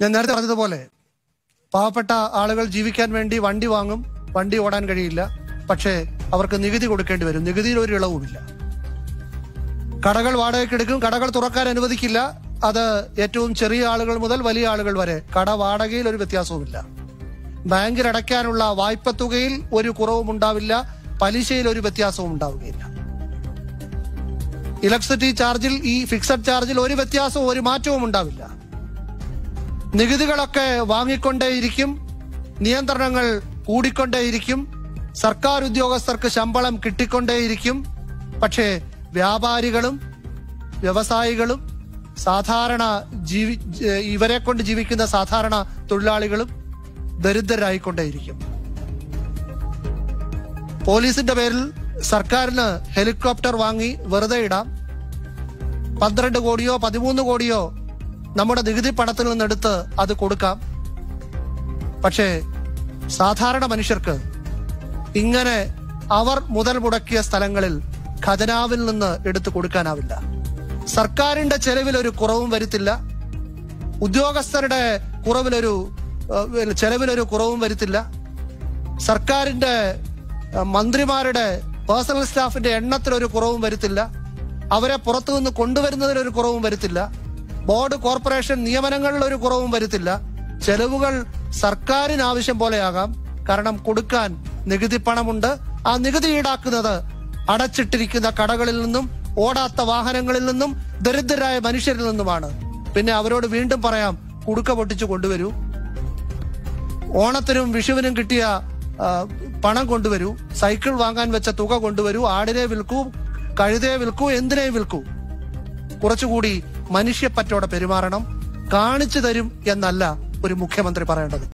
ഞാൻ നേരത്തെ പറഞ്ഞതുപോലെ പാവപ്പെട്ട ആളുകൾ ജീവിക്കാൻ വേണ്ടി വണ്ടി വാങ്ങും വണ്ടി ഓടാൻ കഴിയില്ല പക്ഷേ അവർക്ക് നികുതി കൊടുക്കേണ്ടി വരും നികുതിയിൽ ഒരു ഇളവുമില്ല കടകൾ വാടകയ്ക്ക് എടുക്കും കടകൾ തുറക്കാൻ അനുവദിക്കില്ല അത് ഏറ്റവും ചെറിയ ആളുകൾ മുതൽ വലിയ ആളുകൾ വരെ കട വാടകയിൽ ഒരു വ്യത്യാസവുമില്ല ബാങ്കിൽ അടയ്ക്കാനുള്ള വായ്പ തുകയിൽ ഒരു കുറവും ഉണ്ടാവില്ല പലിശയിൽ ഒരു വ്യത്യാസവും ഉണ്ടാവുകയില്ല ഇലക്ട്രിസിറ്റി ചാർജിൽ ഈ ഫിക്സഡ് ചാർജിൽ ഒരു വ്യത്യാസവും ഒരു മാറ്റവും ഉണ്ടാവില്ല നികുതികളൊക്കെ വാങ്ങിക്കൊണ്ടേയിരിക്കും നിയന്ത്രണങ്ങൾ കൂടിക്കൊണ്ടേയിരിക്കും സർക്കാർ ഉദ്യോഗസ്ഥർക്ക് ശമ്പളം കിട്ടിക്കൊണ്ടേയിരിക്കും പക്ഷേ വ്യാപാരികളും വ്യവസായികളും സാധാരണ ജീവി ജ- ഇവരെ കൊണ്ട് ജീവിക്കുന്ന സാധാരണ തൊഴിലാളികളും ദരിദ്രരായിക്കൊണ്ടേയിരിക്കും പോലീസിന്റെ പേരിൽ സർക്കാരിന് ഹെലികോപ്റ്റർ വാങ്ങി വെറുതെ ഇടാം പന്ത്രണ്ട് കോടിയോ പതിമൂന്ന് കോടിയോ നമ്മുടെ നികുതി പണത്തിൽ നിന്നെടുത്ത് അത് കൊടുക്കാം പക്ഷേ സാധാരണ മനുഷ്യർക്ക് ഇങ്ങനെ അവർ മുതൽ മുടക്കിയ സ്ഥലങ്ങളിൽ ഖജനാവിൽ നിന്ന് എടുത്തു കൊടുക്കാനാവില്ല സർക്കാരിന്റെ ചെലവിൽ ഒരു കുറവും വരുത്തില്ല ഉദ്യോഗസ്ഥരുടെ കുറവിലൊരു ഏഹ്, ചെലവിലൊരു കുറവും വരുത്തില്ല സർക്കാരിന്റെ ഏഹ്, മന്ത്രിമാരുടെ പേഴ്സണൽ സ്റ്റാഫിന്റെ എണ്ണത്തിൽ ഒരു കുറവും വരുത്തില്ല അവരെ പുറത്തുനിന്ന് കൊണ്ടുവരുന്നതിൽ ഒരു കുറവും വരുത്തില്ല ബോർഡ് കോർപ്പറേഷൻ നിയമനങ്ങളിൽ ഒരു കുറവും വരുത്തില്ല ചെലവുകൾ സർക്കാരിന് ആവശ്യം പോലെയാകാം കാരണം കൊടുക്കാൻ നികുതി പണമുണ്ട് ആ നികുതി ഈടാക്കുന്നത് അടച്ചിട്ടിരിക്കുന്ന കടകളിൽ നിന്നും ഓടാത്ത വാഹനങ്ങളിൽ നിന്നും ദരിദ്രരായ മനുഷ്യരിൽ നിന്നുമാണ് പിന്നെ അവരോട് വീണ്ടും പറയാം കുടുക്ക പൊട്ടിച്ചു കൊണ്ടുവരൂ ഓണത്തിനും വിഷുവിനും കിട്ടിയ ആ, പണം കൊണ്ടുവരൂ സൈക്കിൾ വാങ്ങാൻ വെച്ച തുക കൊണ്ടുവരൂ ആടിനെ വിൽക്കൂ കഴുതയെ വിൽക്കൂ എന്തിനെ വിൽക്കൂ കുറച്ചുകൂടി മനുഷ്യപ്പറ്റോടെ പെരുമാറണം കാണിച്ചു തരും എന്നല്ല ഒരു മുഖ്യമന്ത്രി പറയേണ്ടത്